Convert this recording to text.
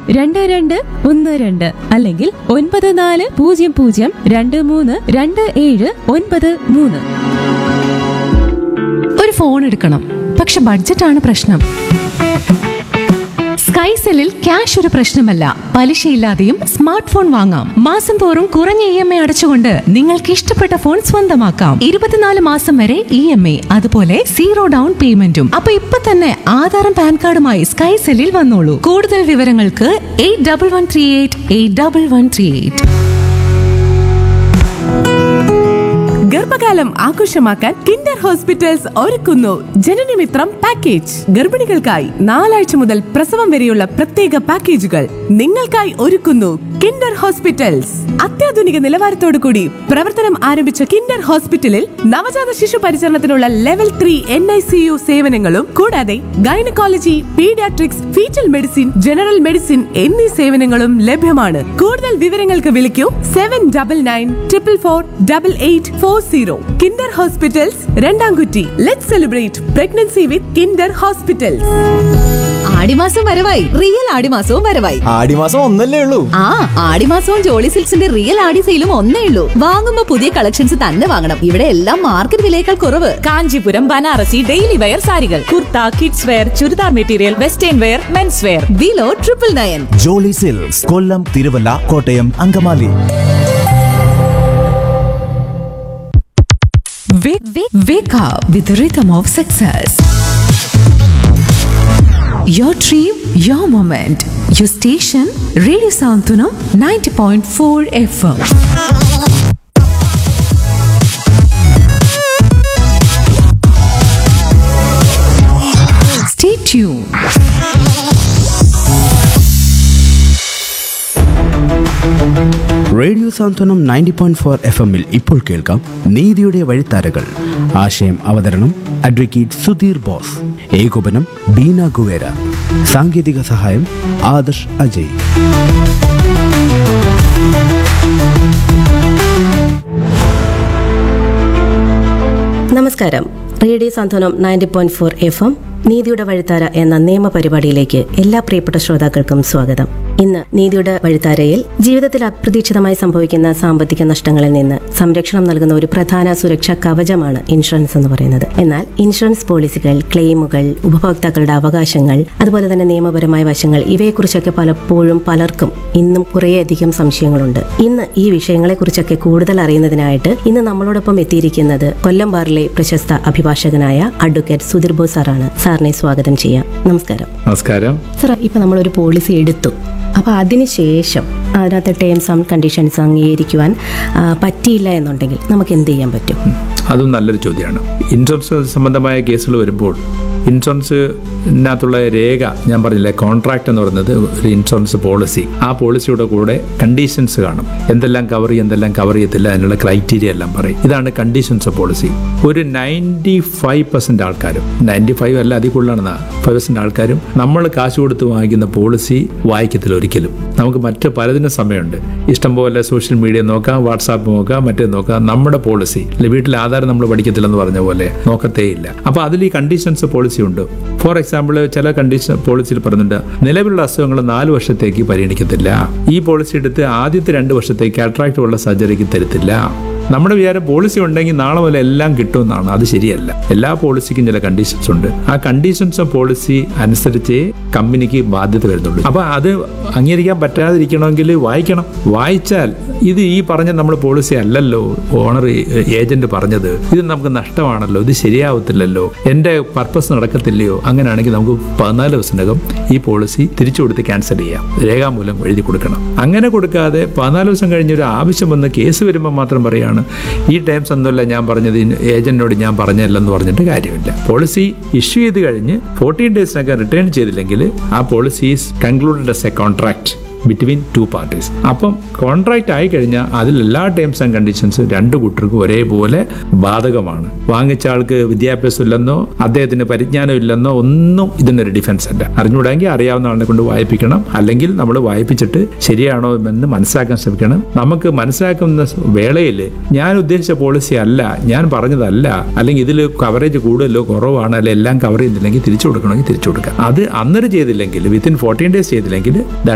രണ്ട് രണ്ട് ഒന്ന് രണ്ട് അല്ലെങ്കിൽ ഒൻപത് നാല് പൂജ്യം പൂജ്യം രണ്ട് മൂന്ന് രണ്ട് ഏഴ് ഒൻപത് മൂന്ന് ഒരു ഫോൺ എടുക്കണം പക്ഷെ ബഡ്ജറ്റാണ് പ്രശ്നം സ്കൈസെല്ലിൽ ക്യാഷ് ഒരു പ്രശ്നമല്ല പലിശയില്ലാതെയും സ്മാർട്ട് ഫോൺ വാങ്ങാം മാസം തോറും കുറഞ്ഞ ഇ എം ഐ അടച്ചുകൊണ്ട് നിങ്ങൾക്ക് ഇഷ്ടപ്പെട്ട ഫോൺ സ്വന്തമാക്കാം ഇരുപത്തിനാല് മാസം വരെ ഇ എം ഐ അതുപോലെ സീറോ ഡൗൺ പേയ്മെന്റും അപ്പൊ ഇപ്പൊ തന്നെ ആധാറും പാൻ കാർഡുമായി സ്കൈസെല്ലിൽ വന്നോളൂ കൂടുതൽ വിവരങ്ങൾക്ക് eight double one three eight eight double one three eight ഗർഭകാലം ആഘോഷമാക്കാൻ കിൻഡർ ഹോസ്പിറ്റൽസ് ഒരുക്കുന്നു ജനനമിത്രം പാക്കേജ് ഗർഭിണികൾക്കായി നാലാഴ്ച മുതൽ പ്രസവം വരെയുള്ള പ്രത്യേക പാക്കേജുകൾ നിങ്ങൾക്കായി ഒരുക്കുന്നു കിൻഡർ ഹോസ്പിറ്റൽസ് അത്യാധുനിക നിലവാരത്തോടു കൂടി പ്രവർത്തനം ആരംഭിച്ച കിൻഡർ ഹോസ്പിറ്റലിൽ നവജാത ശിശു പരിചരണത്തിനുള്ള level three N I C U സേവനങ്ങളും കൂടാതെ gynaecology paediatrics fetal medicine general medicine എന്നീ സേവനങ്ങളും ലഭ്യമാണ് കൂടുതൽ വിവരങ്ങൾക്ക് വിളിക്കൂ seven double nine triple four double eight four zero Kinder hospitals Randamkutty let celebrate pregnancy with Kinder hospitals ആടിമാസം വരവായി റിയൽ ആടിമാസവും വരവായി ആടിമാസം ഒന്നല്ലേ ഉള്ളൂ ആ ആടിമാസവും ജോളി സിൽക്സിന്റെ റിയൽ ആടി സെയിലും ഒന്നേ ഉള്ളൂ വാങ്ങുമ്പോ പുതിയ കളക്ഷൻസ് തന്നെ വാങ്ങണം ഇവിടെ എല്ലാം മാർക്കറ്റ് വിലയേക്കാൾ കുറവ് കാഞ്ചീപുരം ബനാറസി ഡെയിലി വെയർ സാരികൾ kurta kids wear churidar material western wear men's wear below triple nine Jolly silks Kollam Thiruvalla Kottayam Angamaly Wake, wake, wake up with the rhythm of success. Your dream, your moment. Your station, Radio Santunam 90.4 FM. Stay tuned. Radio Santhwanam ninety point four F എമ്മിൽ ഇപ്പോൾ കേൾക്കാം നീതിയുടെ വഴിത്താരകൾ ആശയം അവതരണം advocate Sudheer boss ഏകോപനം Beena Guevara സാങ്കേതിക സഹായം ആദർശ് അജയ് നമസ്കാരം radio Santhwanam ninety point four F M നീതിയുടെ വഴിത്താര എന്ന നിയമ പരിപാടിയിലേക്ക് എല്ലാ പ്രിയപ്പെട്ട ശ്രോതാക്കൾക്കും സ്വാഗതം ഇന്ന് നീതിയുടെ വഴിത്താരയിൽ ജീവിതത്തിൽ അപ്രതീക്ഷിതമായി സംഭവിക്കുന്ന സാമ്പത്തിക നഷ്ടങ്ങളിൽ നിന്ന് സംരക്ഷണം നൽകുന്ന ഒരു പ്രധാന സുരക്ഷാ കവചമാണ് ഇൻഷുറൻസ് എന്ന് പറയുന്നത് എന്നാൽ ഇൻഷുറൻസ് പോളിസികൾ ക്ലെയിമുകൾ ഉപഭോക്താക്കളുടെ അവകാശങ്ങൾ അതുപോലെ തന്നെ നിയമപരമായ വശങ്ങൾ ഇവയെക്കുറിച്ചൊക്കെ പലപ്പോഴും പലർക്കും ഇന്നും കുറേയധികം സംശയങ്ങളുണ്ട് ഇന്ന് ഈ വിഷയങ്ങളെക്കുറിച്ചൊക്കെ കൂടുതൽ അറിയുന്നതിനായിട്ട് ഇന്ന് നമ്മളോടൊപ്പം എത്തിയിരിക്കുന്നത് കൊല്ലം ബാറിലെ പ്രശസ്ത അഭിഭാഷകനായ അഡ്വക്കേറ്റ് സുധീർ ബോസ് സാറാണ് സാറിനെ സ്വാഗതം ചെയ്യാം നമസ്കാരം നമസ്കാരം സാർ ഇപ്പൊ നമ്മളൊരു പോളിസി എടുത്തു അപ്പൊ അതിനുശേഷം അതിനകത്ത് ടേംസ് ആൻഡ് കണ്ടീഷൻസ് അംഗീകരിക്കുവാൻ ആ, പറ്റിയില്ല എന്നുണ്ടെങ്കിൽ നമുക്ക് എന്ത് ചെയ്യാൻ പറ്റും അതും നല്ലൊരു ചോദ്യമാണ് ഇൻഷുറൻസ് സംബന്ധമായ കേസുകൾ വരുമ്പോൾ ഇൻഷുറൻസിനകത്തുള്ള രേഖ ഞാൻ പറഞ്ഞില്ലേ കോൺട്രാക്ട് എന്ന് പറയുന്നത് ഒരു ഇൻഷുറൻസ് പോളിസി ആ പോളിസിയുടെ കൂടെ കണ്ടീഷൻസ് കാണും എന്തെല്ലാം കവർ ചെയ്യും എന്തെല്ലാം കവർ ചെയ്യത്തില്ല അതിനുള്ള ക്രൈറ്റീരിയ എല്ലാം പറയും ഇതാണ് കണ്ടീഷൻസ് പോളിസി ഒരു നയൻറ്റി ഫൈവ് പെർസെന്റ് ആൾക്കാരും നയൻറ്റി ഫൈവ് അല്ല അതിൽ കൂടുതലാണ് ഫൈവ് പെർസെന്റ് ആൾക്കാരും നമ്മൾ കാശ് കൊടുത്ത് വാങ്ങിക്കുന്ന പോളിസി വായിക്കത്തില്ല ഒരിക്കലും നമുക്ക് മറ്റ് പലതിനും സമയമുണ്ട് ഇഷ്ടംപോലെ സോഷ്യൽ മീഡിയ നോക്കാം വാട്സാപ്പ് നോക്കാം മറ്റേ നോക്കാം നമ്മുടെ പോളിസി വീട്ടിൽ ആധാരം നമ്മൾ പഠിക്കത്തില്ലെന്ന് പറഞ്ഞ പോലെ നോക്കത്തേയില്ല അപ്പോൾ അതിൽ ഈ കണ്ടീഷൻസ് പോളിസി ഉണ്ട് ഫോർ എക്സാമ്പിൾ ചില കണ്ടീഷൻ പോളിസിയിൽ പറയുന്നുണ്ട് നിലവിലുള്ള അസുഖങ്ങൾ നാല് വർഷത്തേക്ക് പരിഗണിക്കത്തില്ല ഈ പോളിസി എടുത്ത് ആദ്യത്തെ രണ്ട് വർഷത്തേക്ക് അട്രാക്റ്റീവ് ഉള്ള സർജറിക്ക് തരത്തില്ല നമ്മുടെ വിചാരം പോളിസി ഉണ്ടെങ്കിൽ നാളെ മുതൽ എല്ലാം കിട്ടുമെന്നാണ് അത് ശരിയല്ല എല്ലാ പോളിസിക്കും ചില കണ്ടീഷൻസ് ഉണ്ട് ആ കണ്ടീഷൻസ് പോളിസി അനുസരിച്ചേ കമ്പനിക്ക് ബാധ്യത വരുന്നുള്ളൂ അപ്പൊ അത് അംഗീകരിക്കാൻ പറ്റാതിരിക്കണമെങ്കിൽ വായിക്കണം വായിച്ചാൽ ഇത് ഈ പറഞ്ഞ നമ്മുടെ പോളിസി അല്ലല്ലോ ഓണർ ഏജന്റ് പറഞ്ഞത് ഇത് നമുക്ക് നഷ്ടമാണല്ലോ ഇത് ശരിയാവത്തില്ലല്ലോ എന്റെ പർപ്പസ് നടക്കത്തില്ലയോ അങ്ങനെയാണെങ്കിൽ നമുക്ക് പതിനാല് ദിവസത്തിനകം ഈ പോളിസി തിരിച്ചു കൊടുത്ത് ക്യാൻസൽ ചെയ്യാം രേഖാമൂലം എഴുതി കൊടുക്കണം അങ്ങനെ കൊടുക്കാതെ പതിനാല് ദിവസം കഴിഞ്ഞ് ഒരു ആവശ്യം വന്ന് കേസ് വരുമ്പോൾ മാത്രം പറയാണ് ഈ ടൈംസ് ഒന്നുമല്ല ഞാൻ പറഞ്ഞത് ഏജന്റിനോട് ഞാൻ പറഞ്ഞല്ലെന്ന് പറഞ്ഞിട്ട് കാര്യമില്ല പോളിസി ഇഷ്യൂ ചെയ്ത് കഴിഞ്ഞ് ഫോർട്ടീൻ ഡേയ്സിനൊക്കെ റിട്ടേൺ ചെയ്തില്ലെങ്കിൽ ആ policy is concluded as a contract between two parties അപ്പം കോൺട്രാക്ട് ആയി കഴിഞ്ഞാൽ അതിൽ എല്ലാ ടേംസ് ആൻഡ് കണ്ടീഷൻസ് രണ്ട് കൂട്ടർക്കും ഒരേപോലെ ബാധകമാണ് വാങ്ങിച്ച ആൾക്ക് വിദ്യാഭ്യാസം ഇല്ലെന്നോ അദ്ദേഹത്തിന് പരിജ്ഞാനം ഇല്ലെന്നോ ഒന്നും ഇതിനൊരു ഡിഫൻസ് അല്ല അറിഞ്ഞുകൂടെങ്കിൽ അറിയാവുന്ന ആളിനെ കൊണ്ട് വായിപ്പിക്കണം അല്ലെങ്കിൽ നമ്മൾ വായിപ്പിച്ചിട്ട് ശരിയാണോ എന്ന് മനസ്സിലാക്കാൻ ശ്രമിക്കണം നമുക്ക് മനസ്സിലാക്കുന്ന വേളയിൽ ഞാൻ ഉദ്ദേശിച്ച പോളിസി അല്ല ഞാൻ പറഞ്ഞതല്ല അല്ലെങ്കിൽ ഇതിൽ കവറേജ് കൂടുതലോ കുറവാണ് അല്ലെ എല്ലാം കവർ ചെയ്യുന്നില്ലെങ്കിൽ തിരിച്ചു കൊടുക്കണമെങ്കിൽ തിരിച്ചു കൊടുക്കാം അത് അന്നേരം ചെയ്തില്ലെങ്കിൽ വിത്തിൻ ഫോർട്ടീൻ ഡേയ്സ് ചെയ്തില്ലെങ്കിൽ ദ